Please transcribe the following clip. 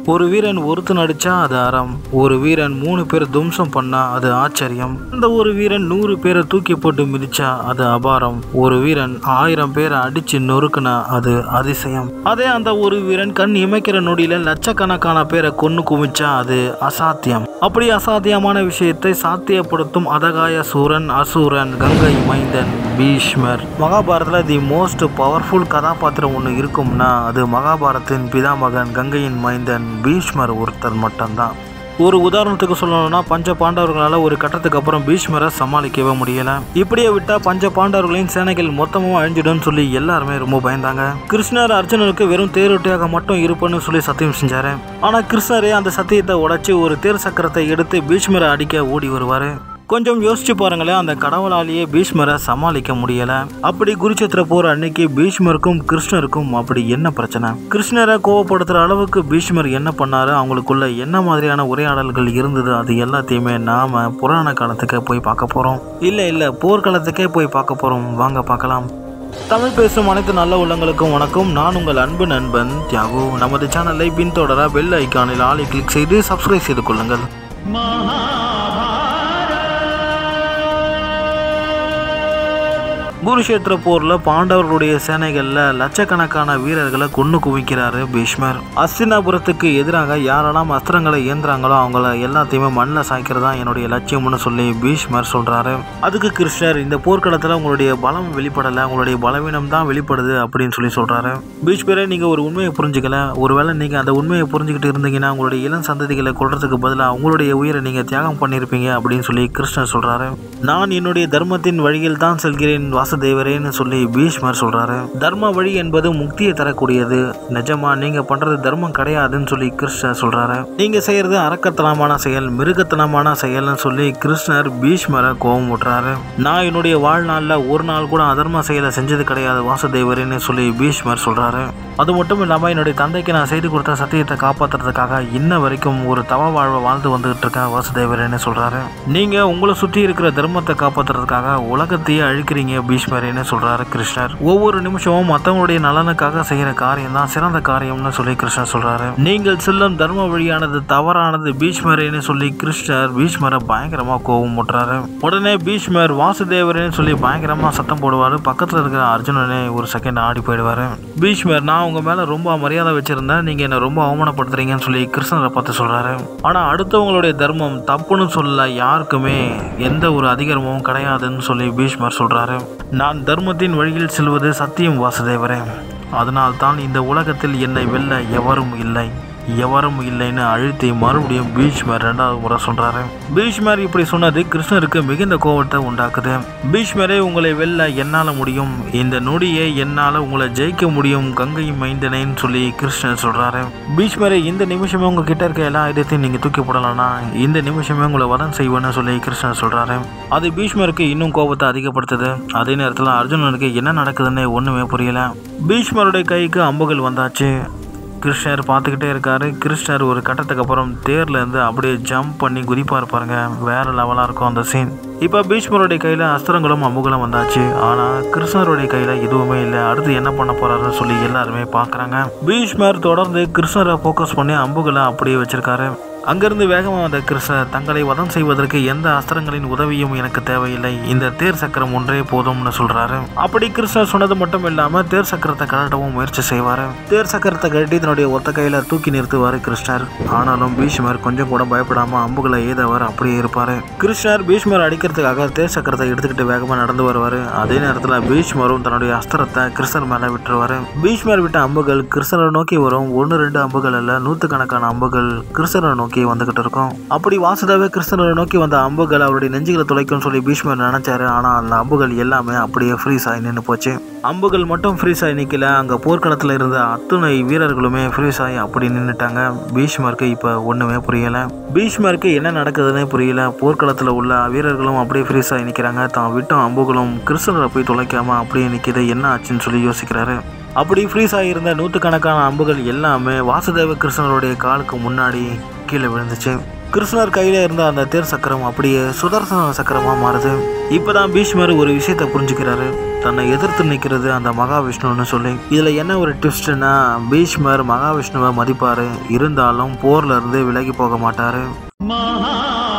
ஒரு வீரன் ஒருத்தன் அடிச்சா அது அறம் ஒரு வீரன் மூணு பேர் துவம்சம் பண்ணா அது ஆச்சரியம் அந்த ஒரு வீரன் நூறு பேரை தூக்கி போட்டு மிதிச்சா அது அபாரம் ஒரு வீரன் ஆயிரம் பேரை அடிச்சு நொறுக்குனா அது அதிசயம் அதே அந்த ஒரு வீரன் கண் இமைக்கிற நொடியில லட்சக்கணக்கான பேரை கொன்னு குவிச்சா அது அசாத்தியம் அப்படி அசாத்தியமான விஷயத்தை சாத்தியப்படுத்தும் அதகாய சூரன் அசூரன் கங்கை மைந்தன் பீஷ்மர் மகாபாரதத்தில் தி மோஸ்ட் பவர்ஃபுல் கதாபாத்திரம் ஒன்று இருக்கும்னா அது மகாபாரத்தின் பிதாமகன் கங்கையின் மைந்தன் பீஷ்மர் ஒருத்தர் மட்டும்தான் ஒரு உதாரணத்துக்கு சொல்லணும்னா பஞ்ச பாண்டவர்களால் ஒரு கட்டத்துக்கு அப்புறம் பீஷ்மரை சமாளிக்கவே முடியல இப்படியே விட்டா பஞ்ச பாண்டவர்களின் சேனைகள் மொத்தமும் அழிஞ்சிடும்னு சொல்லி எல்லாருமே ரொம்ப பயந்தாங்க கிருஷ்ணர் அர்ஜுனனுக்கு வெறும் தேரோட்டியாக மட்டும் இருப்பேன்னு சொல்லி சத்தியம் செஞ்சாரு ஆனா கிருஷ்ணரே அந்த சத்தியத்தை உடைச்சு ஒரு தேர் சக்கரத்தை எடுத்து பீஷ்மரை அடிக்க ஓடி வருவாரு கொஞ்சம் யோசிச்சு பாருங்களேன் அந்த கடவுளாலேயே பீஷ்மரை சமாளிக்க முடியல அப்படி குருச்சேத்திர போற அன்னைக்கு பீஷ்மருக்கும் கிருஷ்ணருக்கும் அப்படி என்ன பிரச்சனை கிருஷ்ணரை கோவப்படுத்துற அளவுக்கு பீஷ்மர் என்ன பண்ணாரு அவங்களுக்குள்ள என்ன மாதிரியான உரையாடல்கள் இருந்தது அது எல்லாத்தையுமே நாம புராண காலத்துக்கே போய் பார்க்க போறோம் இல்ல இல்ல போர்க்காலத்துக்கே போய் பார்க்க போறோம் வாங்க பார்க்கலாம் தமிழ் பேசும் அனைத்து நல்ல உள்ளங்களுக்கும் வணக்கம் நான் உங்கள் அன்பு நண்பன் தியாகு நமது சேனலை பின்தொடர பெல் ஐக்கானில் ஆளை கிளிக் செய்து சப்ஸ்கிரைப் செய்து கொள்ளுங்கள் குருஷேத்திர போர்ல பாண்டவர்களுடைய சேனைகள்ல லட்சக்கணக்கான வீரர்களை கொன்னு குவிக்கிறாரு பீஷ்மர் அஸ்தினாபுரத்துக்கு எதிராக யாரெல்லாம் அஸ்திரங்களை ஏந்துறாங்களோ அவங்கள எல்லாத்தையுமே மண்ணில் சாய்க்கிறதா என்னுடைய லட்சியம்னு சொல்லி பீஷ்மர் சொல்றாரு அதுக்கு கிருஷ்ணர் இந்த போர்க்களத்துல உங்களுடைய பலம் வெளிப்படல உங்களுடைய பலவீனம் தான் வெளிப்படுது அப்படின்னு சொல்லி சொல்றாரு பீஷ்மரே நீங்க ஒரு உண்மையை புரிஞ்சுக்கல ஒருவேளை நீங்க அந்த உண்மையை புரிஞ்சுக்கிட்டு இருந்தீங்கன்னா உங்களுடைய இளம் சந்ததிகளை கொள்றதுக்கு பதிலாக உங்களுடைய உயிரை நீங்க தியாகம் பண்ணியிருப்பீங்க அப்படின்னு சொல்லி கிருஷ்ணர் சொல்றாரு நான் என்னுடைய தர்மத்தின் வழியில் தான் செல்கிறேன் வாசுதேவரேன்னு சொல்லி பீஷ்மர் சொல்றாரு தர்ம வழி என்பது முக்தியை தரக்கூடியது நிஜமா நீங்க பண்றது தர்மம் கிடையாதுன்னு சொல்லி கிருஷ்ணர் சொல்றாரு நீங்க செய்யறது அரக்கத்தனமான செயல் மிருகத்தனமான செயல்னு சொல்லி கிருஷ்ணர் பீஷ்மரை கோபம் விட்டுறாரு நான் என்னுடைய வாழ்நாள்ல ஒரு நாள் கூட அதர்ம செயலை செஞ்சது கிடையாது வாசுதேவரேன்னு சொல்லி பீஷ்மர் சொல்றாரு அது மட்டும் இல்லாம என்னுடைய தந்தைக்கு நான் செய்து கொடுத்த சத்தியத்தை காப்பாத்துறதுக்காக இன்ன வரைக்கும் ஒரு தவ வாழ்வை வாழ்ந்து வந்துகிட்டு இருக்கேன் வாசுதேவரேன்னு சொல்றாரு நீங்க உங்களை சுற்றி இருக்கிற தர்மத்தை காப்பாத்துறதுக்காக உலகத்தையே அழிக்கிறீங்க பீஷ்மரேன்னு சொல்றாரு கிருஷ்ணர் ஒவ்வொரு நிமிஷமும் மற்றவங்களுடைய நலனுக்காக செய்யற காரியம் தான் சிறந்த காரியம்னு சொல்லி கிருஷ்ணர் சொல்றாரு நீங்கள் செல்லும் தர்ம வழியானது தவறானது பீஷ்மரேன்னு சொல்லி கிருஷ்ணர் பீஷ்மரை பயங்கரமா கோபம் முட்டுறாரு உடனே பீஷ்மர் வாசுதேவரேன்னு சொல்லி பயங்கரமா சத்தம் போடுவாரு பக்கத்துல இருக்கிற அர்ஜுனனே ஒரு செகண்ட் ஆடி போயிடுவாரு பீஷ்மர் நான் உங்க மேல ரொம்ப மரியாதை வச்சிருந்தேன் நீங்க என்ன ரொம்ப அவமானப்படுத்துறீங்கன்னு சொல்லி கிருஷ்ணரை பார்த்து சொல்றாரு ஆனா அடுத்தவங்களுடைய தர்மம் தப்புன்னு சொல்ல யாருக்குமே எந்த ஒரு அதிகாரமும் கிடையாதுன்னு சொல்லி பீஷ்மர் சொல்றாரு நான் தர்மத்தின் வழியில் செல்வது சத்தியம் வாசுதேவரே அதனால் தான் இந்த உலகத்தில் என்னை வெல்ல எவரும் இல்லை எவரும் இல்லைன்னு அழுத்தி மறுபடியும் பீஷ்மர் ரெண்டாவது முறை சொல்றாரு பீஷ்மர் இப்படி சொன்னது கிருஷ்ணருக்கு மிகுந்த கோபத்தை உண்டாக்குது பீஷ்மரே உங்களை வெல்ல என்னால முடியும் இந்த நொடியை என்னால உங்களை ஜெயிக்க முடியும் கங்கை மைந்தனேன்னு சொல்லி கிருஷ்ணர் சொல்றாரு பீஷ்மரே இந்த நிமிஷமே உங்க கிட்ட இருக்க எல்லா ஆயுதத்தையும் நீங்க தூக்கி போடலாம்னா இந்த நிமிஷமே உங்களை வதம் செய்வேன்னு சொல்லி கிருஷ்ணர் சொல்றாரு அது பீஷ்மருக்கு இன்னும் கோபத்தை அதிகப்படுத்துது அதே நேரத்தில் அர்ஜுனனுக்கு என்ன நடக்குதுன்னு ஒண்ணுமே புரியல பீஷ்மருடைய கைக்கு அம்புகள் வந்தாச்சு கிருஷ்ணர் பார்த்துக்கிட்டே இருக்காரு கிருஷ்ணர் ஒரு கட்டத்துக்கு அப்புறம் தேர்ல இருந்து அப்படியே ஜம்ப் பண்ணி குதிப்பார் பாருங்க வேற லெவலாக இருக்கும் அந்த சீன் இப்போ பீஷ்மருடைய கையில் அஸ்திரங்களும் அம்புகளும் வந்தாச்சு ஆனால் கிருஷ்ணருடைய கையில் எதுவுமே இல்லை அடுத்து என்ன பண்ண போறாருன்னு சொல்லி எல்லாருமே பார்க்குறாங்க பீஷ்மர் தொடர்ந்து கிருஷ்ணரை ஃபோக்கஸ் பண்ணி அம்புகளை அப்படியே வச்சிருக்காரு அங்கிருந்து வேகமாக வந்த கிருஷ்ணர் தங்களை வதம் செய்வதற்கு எந்த அஸ்திரங்களின் உதவியும் எனக்கு தேவையில்லை இந்த தேர் சக்கரம் ஒன்றே போதும்னு சொல்றாரு அப்படி கிருஷ்ணர் சொன்னது மட்டும் இல்லாம தேர் சக்கரத்தை கழட்டவும் முயற்சி செய்வாரு தேர் சக்கரத்தை கழட்டி தன்னுடைய ஒத்த கையில தூக்கி நிறுத்துவாரு கிருஷ்ணர் ஆனாலும் பீஷ்மர் கொஞ்சம் கூட பயப்படாம அம்புகளை ஏதவர் அப்படியே இருப்பாரு கிருஷ்ணர் பீஷ்மர் அடிக்கிறதுக்காக தேர் சக்கரத்தை எடுத்துக்கிட்டு வேகமா நடந்து வருவாரு அதே நேரத்தில் பீஷ்மரும் தன்னுடைய அஸ்திரத்தை கிருஷ்ணர் மேல விட்டுருவாரு பீஷ்மர் விட்ட அம்புகள் கிருஷ்ணரை நோக்கி வரும் ஒன்று ரெண்டு அம்புகள் அல்ல நூற்றுக்கணக்கான அம்புகள் கிருஷ்ணரை நோக்கி வந்துகிட்டு இருக்கும் அப்படி வாசுதாவே கிருஷ்ணரை நோக்கி வந்த அம்புகள் அவருடைய நெஞ்சுகளை துளைக்கும்னு சொல்லி பீஷ்மர் நினைச்சாரு ஆனா அந்த அம்புகள் எல்லாமே அப்படியே ஃப்ரீஸ் ஆகி நின்று போச்சு அம்புகள் மட்டும் ஃப்ரீஸ் ஆகி நிக்கல அங்க போர்க்களத்துல இருந்த அத்துணை வீரர்களுமே ஃப்ரீஸ் ஆகி அப்படி நின்றுட்டாங்க பீஷ்மருக்கு இப்ப ஒண்ணுமே புரியல பீஷ்மருக்கு என்ன நடக்குதுன்னே புரியல போர்க்களத்துல உள்ள வீரர்களும் அப்படியே ஃப்ரீஸ் ஆகி நிக்கிறாங்க தான் விட்டும் அம்புகளும் கிருஷ்ணரை போய் துளைக்காம அப்படியே நிக்குது என்ன ஆச்சுன்னு சொல்லி யோசிக்கிறாரு அப்படி ஃப்ரீஸ் ஆகியிருந்த நூற்றுக்கணக்கான அம்புகள் எல்லாமே வாசுதேவ கிருஷ்ணருடைய காலுக்கு முன்னாடி கீழே விழுந்துச்சு கிருஷ்ணர் கையில இருந்த அந்த தேர் சக்கரம் அப்படியே சுதர்சன சக்கரமா மாறுது இப்பதான் பீஷ்மர் ஒரு விஷயத்தை புரிஞ்சுக்கிறாரு தன்னை எதிர்த்து நிற்கிறது அந்த மகாவிஷ்ணுன்னு சொல்லி இதுல என்ன ஒரு ட்விஸ்ட்னா பீஷ்மர் மகாவிஷ்ணுவை மதிப்பாரு இருந்தாலும் போர்ல இருந்து விலகி போக மாட்டாரு மகா